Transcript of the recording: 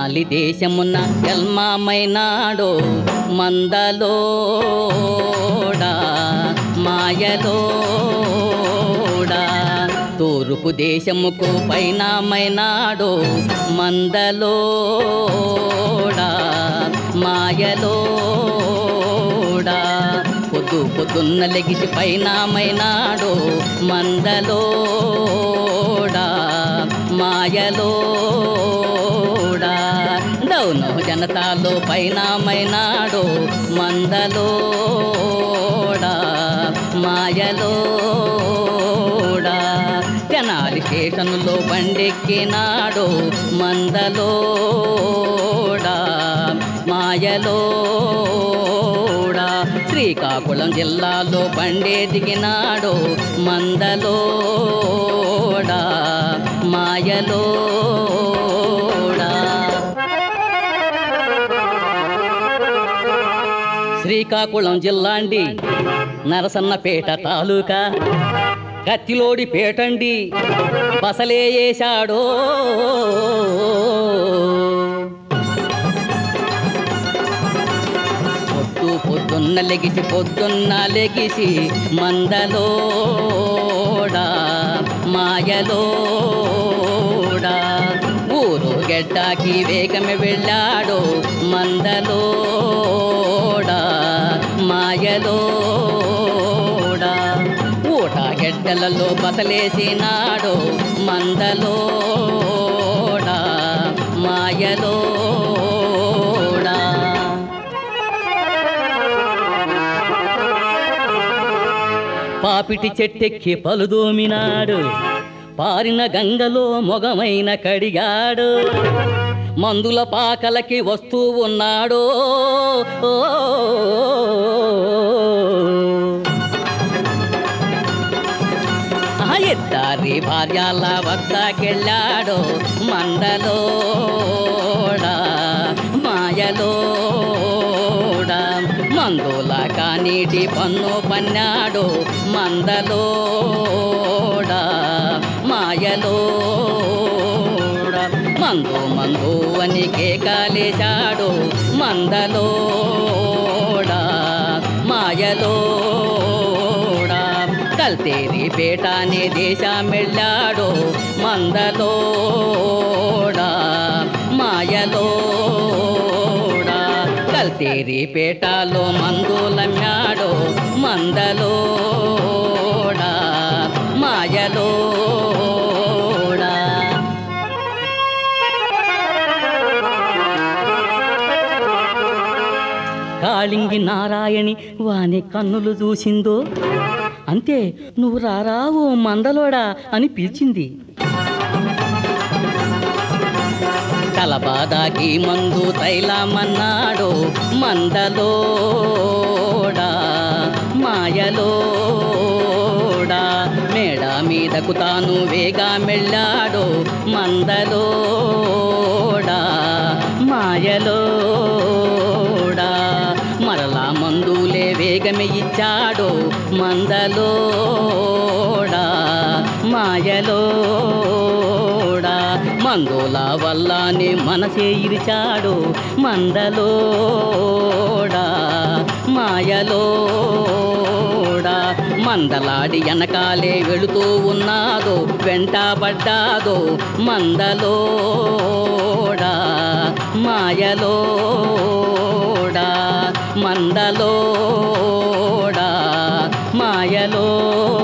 తెనాలి దేశమున జన్మమైనాడో మందలోడా మాయలోడా తూర్పు దేశముకు పైనమైనాడో మందలోడా మాయలోడా పొద్దు పొద్దున్న లెగిసి పైనమైనాడో మందలోడా మాయలోడా దౌను జనతాలో పైనమైనాడో మందలోడా మాయలోడా జనాలి స్టేషన్లో బండెక్కినాడో మందలోడా మాయలోడా శ్రీకాకుళం జిల్లాలో బండే దిగినాడో మందలోడా మాయలోడా శ్రీకాకుళం జిల్లా అండి నరసన్నపేట తాలూకా కత్తిలోడి పేటండి బసలే వేశాడో పొద్దు పొద్దున్న లెగిసి పొద్దున్న లెగిసి మందలోడా మాయలోడా ఊరు గడ్డాకి వేగమే వెళ్ళాడు మందలోడా మాయలోడా ఊట గడ్డలలో బసలేసినాడు మందలోడా మాయలోడా పాపిటి చెట్టెక్కి పలుదోమినాడు పారిన గంగలో మొగమైన కడిగాడు మందుల పాకలకి వస్తూ ఉన్నాడు ఓ. ఆ ఎత్తారి భార్యాల వద్దకెళ్ళాడు మందలోడా మాయలోడా మందుల కానీటి పన్ను పన్నాడు మందలోడా మాయలోడా మందు మందు అని కేకాలేశాడు మందలోడా మాయలోడా కల్తేరి పేట అనే దేశమెళ్ళాడు మందలోడా మాయలోడా కల్తేరి పేటలో మందులమ్మాడు మందలోడా మాయలోడా కాళింగి నారాయణి వాని కన్నులు చూసిందో అంతే నువ్వు రారా ఓ మందలోడా అని పిలిచింది తలబాదాకి మందు తైలమన్నాడు మందలోడా మాయలోడా మేడ మీదకు తాను వేగా మెళ్ళాడు మందలోడా మాయలోడా మరలా మందులే వేగమే ఇచ్చాడు మందలోడా మాయలోడా మందుల వల్లనే మనసే ఇరిచాడు మందలోడా మాయలోడా మందలాడి వెనకాలే వెళుతూ ఉన్నాదో వెంటబడ్డాదో మందలోడా మాయలోడా మందలోడా మాయలో